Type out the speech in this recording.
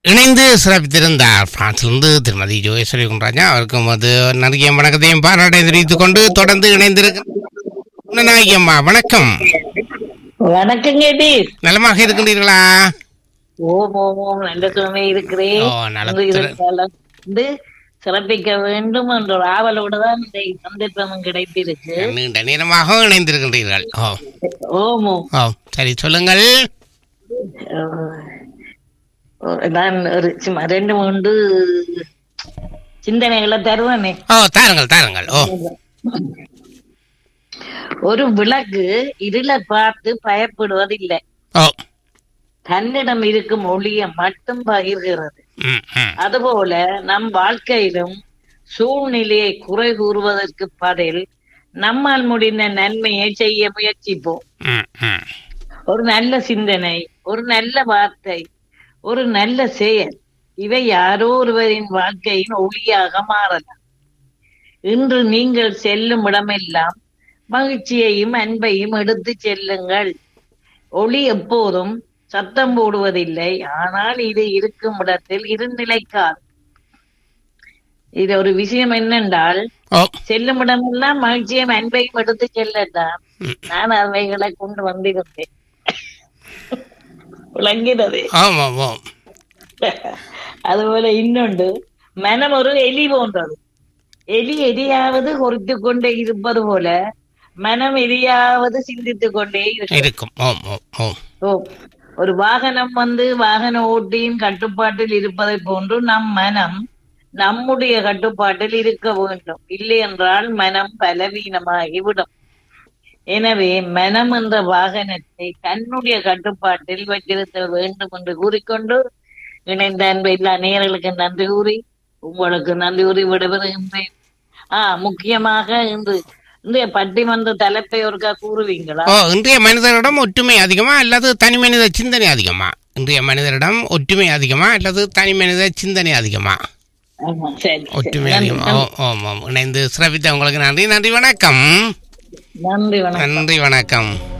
இணைந்து சிறப்பித்திருந்தார் பிரான்சிலிருந்து திருமதி ஜோகேஸ்வரி குன்ராஜா அவருக்கும் அது நிறைய வணக்கத்தையும் பாராட்டை தெரிவித்துக் கொண்டு தொடர்ந்து இணைந்திருக்க அம்மா வணக்கம் வணக்கங்க டீர் நலமாக இருக்கின்றீர்களா ஓம் ஓம் ஓம் நல்ல சுமை இருக்கிறேன் ஓ, நலத்திர- வந்து சிறப்பிக்க வேண்டும் என்ற ஒரு ஆவலோடு தான் இந்த சந்தர்ப்பம் கிடைத்திருக்கு நீண்ட நேரமாக இணைந்திருக்கின்றீர்கள் ஓ ஓம் ஓம் ஓ சரி சொல்லுங்கள் அஹ் நான் ஒரு சும்மா ரெண்டு மூன்று சிந்தனைகளை தருவானே ஓ தாருங்கள் தாருங்கள் ஓ ஒரு விளக்கு இருளை பார்த்து பயப்படுவதில்லை ஓ தன்னிடம் இருக்கும் ஒளியை மட்டும் பகிர்கிறது ம் ம் அதுபோல நம் வாழ்க்கையிலும் சூழ்நிலையை குறை கூறுவதற்கு பதில் நம்மால் முடிந்த நன்மையை செய்ய முயற்சிப்போம் ம் ம் ஒரு நல்ல சிந்தனை ஒரு நல்ல வார்த்தை ஒரு நல்ல செயல் இவை யாரோ ஒருவரின் வாழ்க்கையின் ஒளியாக மாறலாம் இன்று நீங்கள் செல்லும் இடமெல்லாம் மகிழ்ச்சியையும் அன்பையும் எடுத்து செல்லுங்கள் ஒளி எப்போதும் சத்தம் போடுவதில்லை ஆனால் இது இருக்கும் இடத்தில் இருநிலைக்காது இது ஒரு விஷயம் என்னென்றால் ஓ செல்லும் இடமெல்லாம் மகிழ்ச்சியும் அன்பையும் எடுத்து செல்லட்டான் ம். நான் அவைகளை கொண்டு வந்திருந்தேன் விளங்கினது ஆம் ஆம் ஓம் அதுபோல இன்னொன்று மனம் ஒரு எலி போன்றது எலி எரியாவது குறித்து கொண்டே இருப்பது போல மனம் எரியாவது சிந்தித்துக் கொண்டே இருக்கும் இருக்கும் ஓம் ஓம் ஓம் ஓ, ஒரு வாகனம் வந்து வாகன ஓட்டியின் கட்டுப்பாட்டில் இருப்பதை போன்று நம் மனம் நம்முடைய கட்டுப்பாட்டில் இருக்க வேண்டும் இல்லை என்றால் மனம் பலவீனமாகிவிடும் எனவே மனம் என்ற வாகனத்தை தன்னுடைய கட்டுப்பாட்டில் வைத்திருக்க வேண்டும் என்று கூறிக்கொண்டு இணைந்த அன்பு எல்லா நேயர்களுக்கு நன்றி கூறி உங்களுக்கு நன்றி கூறி விடைபெறுகின்றேன் ஆஹ் முக்கியமாக இன்று இன்றைய பட்டிமன்ற தலைப்பை ஒருக்கா கூறுவீங்களா ஓ இன்றைய மனிதரிடம் ஒற்றுமை அதிகமா அல்லது தனி மனித சிந்தனை அதிகமா இன்றைய மனிதரிடம் ஒற்றுமை அதிகமா அல்லது தனி மனித சிந்தனை அதிகமா ஆமா, சரி, ஒற்றுமை சரி. அதிகமா ஓ ஓம் ஓம் இணைந்து சிறப்பித்த உங்களுக்கு நன்றி நன்றி வணக்கம் நன்றி வணக்கம் நன்றி வணக்கம்